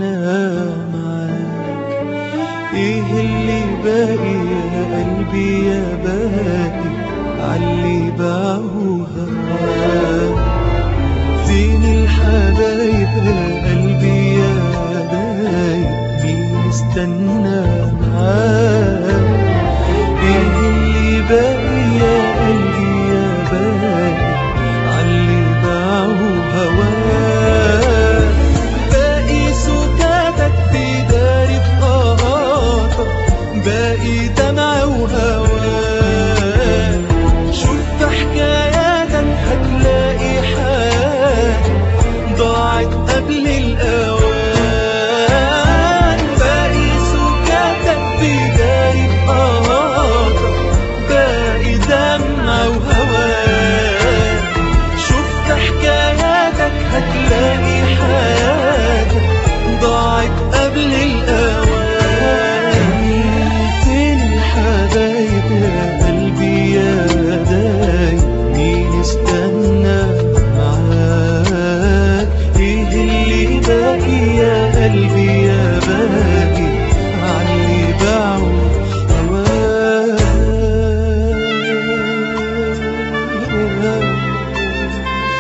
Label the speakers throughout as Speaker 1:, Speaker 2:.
Speaker 1: معاك ايه اللي باقي يا قلبي يا باقي عاللي باعوا هواك فين الحبايب يا قلبي يا باقي مين استنى معاك ايه اللي باقي يا قلبي يا باقي عاللي باعوا هواك باقي سكاتك بداري بقاطك باقي دمع وهواك شوف في حكاياتك هتلاقي حاجة ضاعت قبل الأوان باقي سكاتك بداري بقاطك باقي دمع وهواك شفت حكاياتك هتلاقي حاجة ضاعت قبل الأوان فين الحبايب يا قلبي يا داي مين استنى معاك ايه اللي باقي يا قلبي يا باقي علي باعوا هواك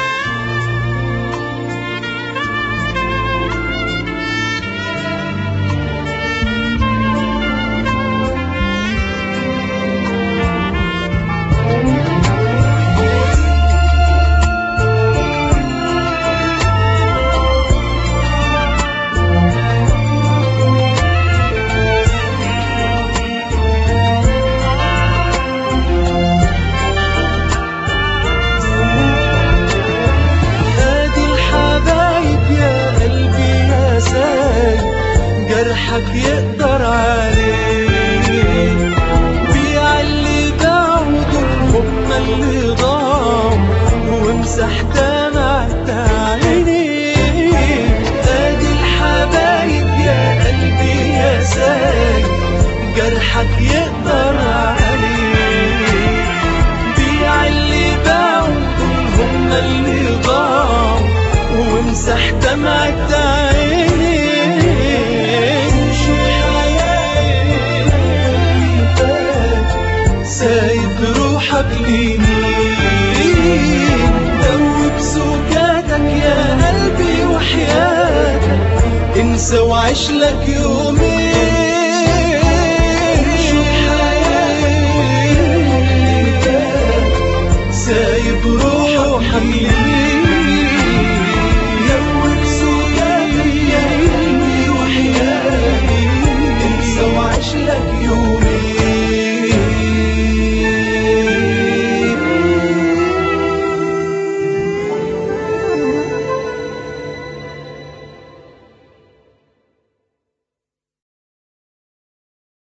Speaker 1: ادي الحبايب يا قلبي يا سايب جرحك يقدر عليه بيع اللي باعوا دول هما اللي ضاعوا وامسح دمعة عينيك ادي الحبايب يا قلبي يا سايب جرحك يقدر عليه بيع اللي باعوا دول هما اللي ضاعوا وامسح دمعة عينيك شوف حياتك سايب روحك لمين دوب سكاتك يا قلبي وحياتك انسى وعيش لك يومين